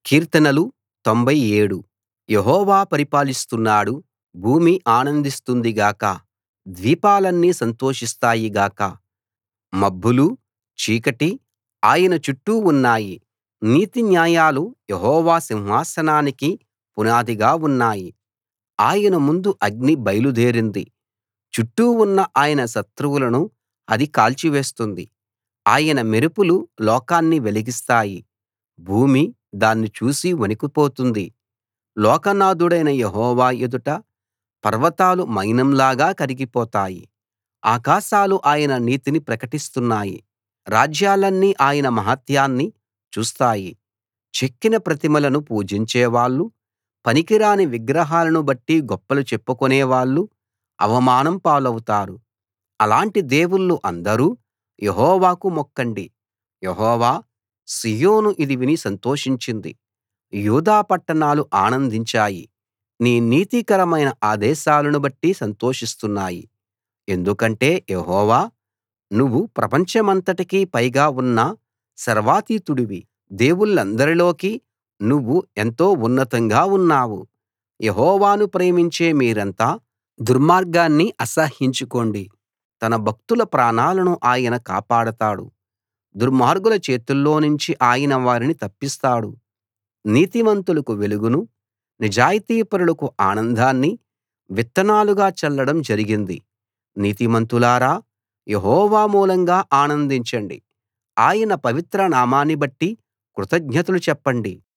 కీర్తనలు 97 యెహోవా పరిపాలిస్తున్నాడు భూమి ఆనందిస్తుంది గాక ద్వీపాలన్నీ సంతోషిస్తాయి గాక మబ్బులూ చీకటీ ఆయన చుట్టూ ఉన్నాయి నీతి న్యాయాలు యెహోవా సింహాసనానికి పునాదిగా ఉన్నాయి ఆయన ముందు అగ్ని బయలుదేరింది చుట్టూ ఉన్న ఆయన శత్రువులను అది కాల్చివేస్తుంది ఆయన మెరుపులు లోకాన్ని వెలిగిస్తాయి భూమి దాన్ని చూసి వణికిపోతుంది లోకనాథుడైన యెహోవా ఎదుట పర్వతాలు మైనంలాగా కరిగిపోతాయి ఆకాశాలు ఆయన నీతిని ప్రకటిస్తున్నాయి రాజ్యాలన్నీ ఆయన మహాత్మ్యాన్ని చూస్తాయి చెక్కిన ప్రతిమలను పూజించేవాళ్ళు పనికిరాని విగ్రహాలను బట్టి గొప్పలు చెప్పుకునేవాళ్ళు అవమానం పాలవుతారు అలాంటి దేవుళ్ళు అందరూ యెహోవాకు మొక్కండి యెహోవా సీయోను ఇది విని సంతోషించింది యూదా పట్టణాలు ఆనందించాయి నీ నీతికరమైన ఆదేశాలను బట్టి సంతోషిస్తున్నాయి ఎందుకంటే యెహోవా నువ్వు ప్రపంచమంతటికీ పైగా ఉన్న సర్వాతీతుడివి దేవుళ్ళందరిలోకి నువ్వు ఎంతో ఉన్నతంగా ఉన్నావు యెహోవాను ప్రేమించే మీరంతా దుర్మార్గాన్ని అసహ్యించుకోండి తన భక్తుల ప్రాణాలను ఆయన కాపాడతాడు దుర్మార్గుల చేతుల్లోనుంచి ఆయన వారిని తప్పిస్తాడు నీతిమంతులకు వెలుగును నిజాయితీపరులకు ఆనందాన్ని విత్తనాలుగా చల్లడం జరిగింది నీతిమంతులారా యెహోవా మూలంగా ఆనందించండి ఆయన పవిత్ర నామాన్ని బట్టి కృతజ్ఞతలు చెప్పండి